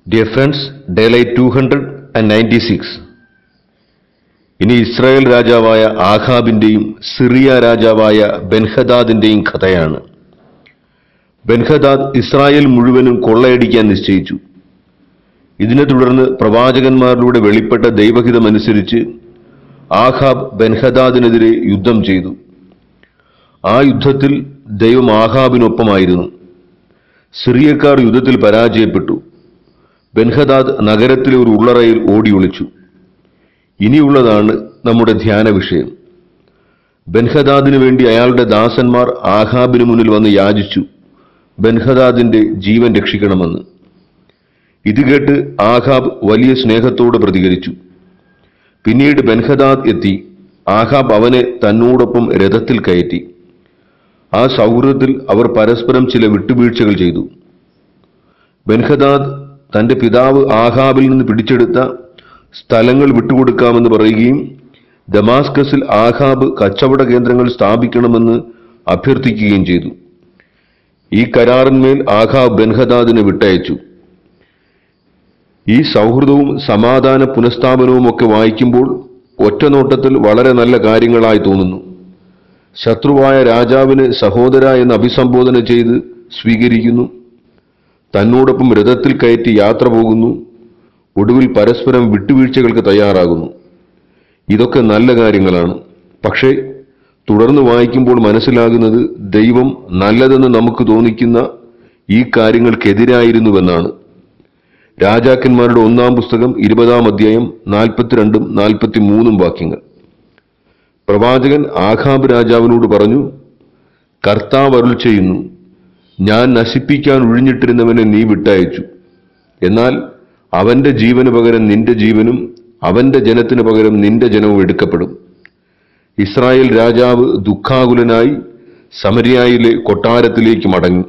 dear friends daylight two hundred and ninety six ഇനി Israel രാജാവായ ആഹാബിന്റെയും സിറിയ രാജാവായ ബെൻഹദാദിന്റെയും കഥയാണ് ബെൻഹദാദ് ഇസ്രായേൽ മുഴുവനും കൊള്ളയടിക്കാൻ നിശ്ചയിച്ചു ഇതിനെ തുടർന്ന് പ്രവാചകന്മാരിലൂടെ വെളിപ്പെട്ട ദൈവഹിതമനുസരിച്ച് ആഹാബ് ബെൻഹദാദിനെതിരെ യുദ്ധം ചെയ്തു ആ യുദ്ധത്തിൽ ദൈവം ആഹാബിനൊപ്പമായിരുന്നു സിറിയക്കാർ യുദ്ധത്തിൽ പരാജയപ്പെട്ടു ബെൻഹദാദ് നഗരത്തിലെ ഒരു ഉള്ളറയിൽ ഓടി ഒളിച്ചു ഇനിയുള്ളതാണ് നമ്മുടെ ധ്യാന വിഷയം ബെൻഹദാദിനു വേണ്ടി അയാളുടെ ദാസന്മാർ ആഹാബിന് മുന്നിൽ വന്ന് യാചിച്ചു ബെൻഹദാദിന്റെ ജീവൻ രക്ഷിക്കണമെന്ന് ഇത് കേട്ട് ആഹാബ് വലിയ സ്നേഹത്തോട് പ്രതികരിച്ചു പിന്നീട് ബെൻഹദാദ് എത്തി ആഹാബ് അവനെ തന്നോടൊപ്പം രഥത്തിൽ കയറ്റി ആ സൗഹൃദത്തിൽ അവർ പരസ്പരം ചില വിട്ടുവീഴ്ചകൾ ചെയ്തു ബെൻഹദാദ് തന്റെ പിതാവ് ആഹാബിൽ നിന്ന് പിടിച്ചെടുത്ത സ്ഥലങ്ങൾ വിട്ടുകൊടുക്കാമെന്ന് പറയുകയും ദമാസ്കസിൽ ആഹാബ് കച്ചവട കേന്ദ്രങ്ങൾ സ്ഥാപിക്കണമെന്ന് അഭ്യർത്ഥിക്കുകയും ചെയ്തു ഈ കരാറിന്മേൽ ആഹാബ് ബെൻഹദാദിനെ വിട്ടയച്ചു ഈ സൗഹൃദവും സമാധാന പുനഃസ്ഥാപനവും ഒക്കെ വായിക്കുമ്പോൾ ഒറ്റനോട്ടത്തിൽ വളരെ നല്ല കാര്യങ്ങളായി തോന്നുന്നു ശത്രുവായ രാജാവിന് സഹോദര എന്ന് അഭിസംബോധന ചെയ്ത് സ്വീകരിക്കുന്നു തന്നോടൊപ്പം രഥത്തിൽ കയറ്റി യാത്ര പോകുന്നു ഒടുവിൽ പരസ്പരം വിട്ടുവീഴ്ചകൾക്ക് തയ്യാറാകുന്നു ഇതൊക്കെ നല്ല കാര്യങ്ങളാണ് പക്ഷേ തുടർന്ന് വായിക്കുമ്പോൾ മനസ്സിലാകുന്നത് ദൈവം നല്ലതെന്ന് നമുക്ക് തോന്നിക്കുന്ന ഈ കാര്യങ്ങൾക്കെതിരായിരുന്നുവെന്നാണ് രാജാക്കന്മാരുടെ ഒന്നാം പുസ്തകം ഇരുപതാം അധ്യായം നാൽപ്പത്തിരണ്ടും നാൽപ്പത്തിമൂന്നും വാക്യങ്ങൾ പ്രവാചകൻ ആഖാബ് രാജാവിനോട് പറഞ്ഞു കർത്താവ് അരുൾ ചെയ്യുന്നു ഞാൻ നശിപ്പിക്കാൻ ഒഴിഞ്ഞിട്ടിരുന്നവനെ നീ വിട്ടയച്ചു എന്നാൽ അവന്റെ ജീവന് പകരം നിന്റെ ജീവനും അവന്റെ ജനത്തിന് പകരം നിന്റെ ജനവും എടുക്കപ്പെടും ഇസ്രായേൽ രാജാവ് ദുഃഖാകുലനായി സമരിയായിലെ കൊട്ടാരത്തിലേക്ക് മടങ്ങി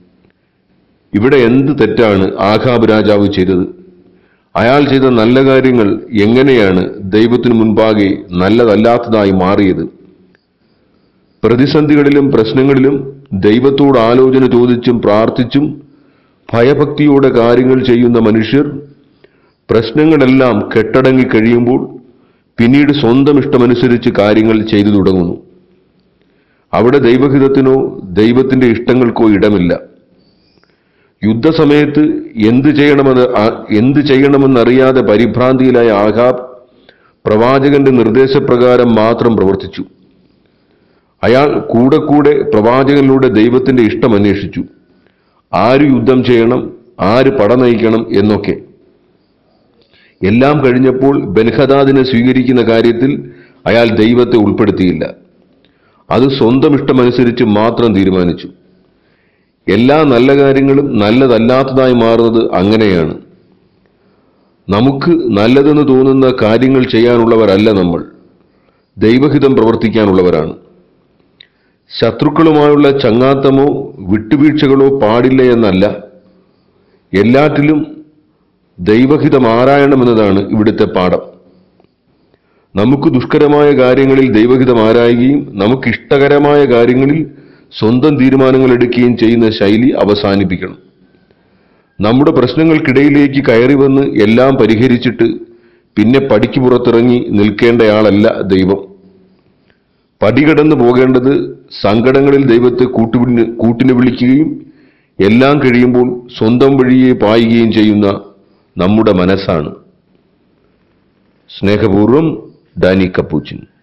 ഇവിടെ എന്ത് തെറ്റാണ് ആഖാബ് രാജാവ് ചെയ്തത് അയാൾ ചെയ്ത നല്ല കാര്യങ്ങൾ എങ്ങനെയാണ് ദൈവത്തിനു മുൻപാകെ നല്ലതല്ലാത്തതായി മാറിയത് പ്രതിസന്ധികളിലും പ്രശ്നങ്ങളിലും ദൈവത്തോട് ആലോചന ചോദിച്ചും പ്രാർത്ഥിച്ചും ഭയഭക്തിയോടെ കാര്യങ്ങൾ ചെയ്യുന്ന മനുഷ്യർ പ്രശ്നങ്ങളെല്ലാം കെട്ടടങ്ങി കഴിയുമ്പോൾ പിന്നീട് സ്വന്തം ഇഷ്ടമനുസരിച്ച് കാര്യങ്ങൾ ചെയ്തു തുടങ്ങുന്നു അവിടെ ദൈവഹിതത്തിനോ ദൈവത്തിന്റെ ഇഷ്ടങ്ങൾക്കോ ഇടമില്ല യുദ്ധസമയത്ത് എന്ത് ചെയ്യണമെന്ന് ആ- എന്ത് ചെയ്യണമെന്നറിയാതെ പരിഭ്രാന്തിയിലായ ആഹാബ് പ്രവാചകന്റെ നിർദ്ദേശപ്രകാരം മാത്രം പ്രവർത്തിച്ചു അയാൾ കൂടെ കൂടെ പ്രവാചകനിലൂടെ ദൈവത്തിന്റെ ഇഷ്ടം അന്വേഷിച്ചു ആര് യുദ്ധം ചെയ്യണം ആര് പട നയിക്കണം എന്നൊക്കെ എല്ലാം കഴിഞ്ഞപ്പോൾ ബെൻഹദാദിനെ സ്വീകരിക്കുന്ന കാര്യത്തിൽ അയാൾ ദൈവത്തെ ഉൾപ്പെടുത്തിയില്ല അത് സ്വന്തം ഇഷ്ടമനുസരിച്ച് മാത്രം തീരുമാനിച്ചു എല്ലാ നല്ല കാര്യങ്ങളും നല്ലതല്ലാത്തതായി മാറുന്നത് അങ്ങനെയാണ് നമുക്ക് നല്ലതെന്ന് തോന്നുന്ന കാര്യങ്ങൾ ചെയ്യാനുള്ളവരല്ല നമ്മൾ ദൈവഹിതം പ്രവർത്തിക്കാനുള്ളവരാണ് ശത്രുക്കളുമായുള്ള ചങ്ങാത്തമോ വിട്ടുവീഴ്ചകളോ പാടില്ല എന്നല്ല എല്ലാറ്റിലും ദൈവഹിതം ആരായണമെന്നതാണ് ഇവിടുത്തെ പാഠം നമുക്ക് ദുഷ്കരമായ കാര്യങ്ങളിൽ ദൈവഹിതം ആരായുകയും നമുക്ക് ഇഷ്ടകരമായ കാര്യങ്ങളിൽ സ്വന്തം തീരുമാനങ്ങൾ എടുക്കുകയും ചെയ്യുന്ന ശൈലി അവസാനിപ്പിക്കണം നമ്മുടെ പ്രശ്നങ്ങൾക്കിടയിലേക്ക് കയറി വന്ന് എല്ലാം പരിഹരിച്ചിട്ട് പിന്നെ പടിക്ക് പുറത്തിറങ്ങി നിൽക്കേണ്ടയാളല്ല ദൈവം പടികടന്നു പോകേണ്ടത് സങ്കടങ്ങളിൽ ദൈവത്തെ കൂട്ടുപിന് കൂട്ടിന് വിളിക്കുകയും എല്ലാം കഴിയുമ്പോൾ സ്വന്തം വഴിയെ പായുകയും ചെയ്യുന്ന നമ്മുടെ മനസ്സാണ് സ്നേഹപൂർവം ഡാനി കപ്പൂച്ചിൻ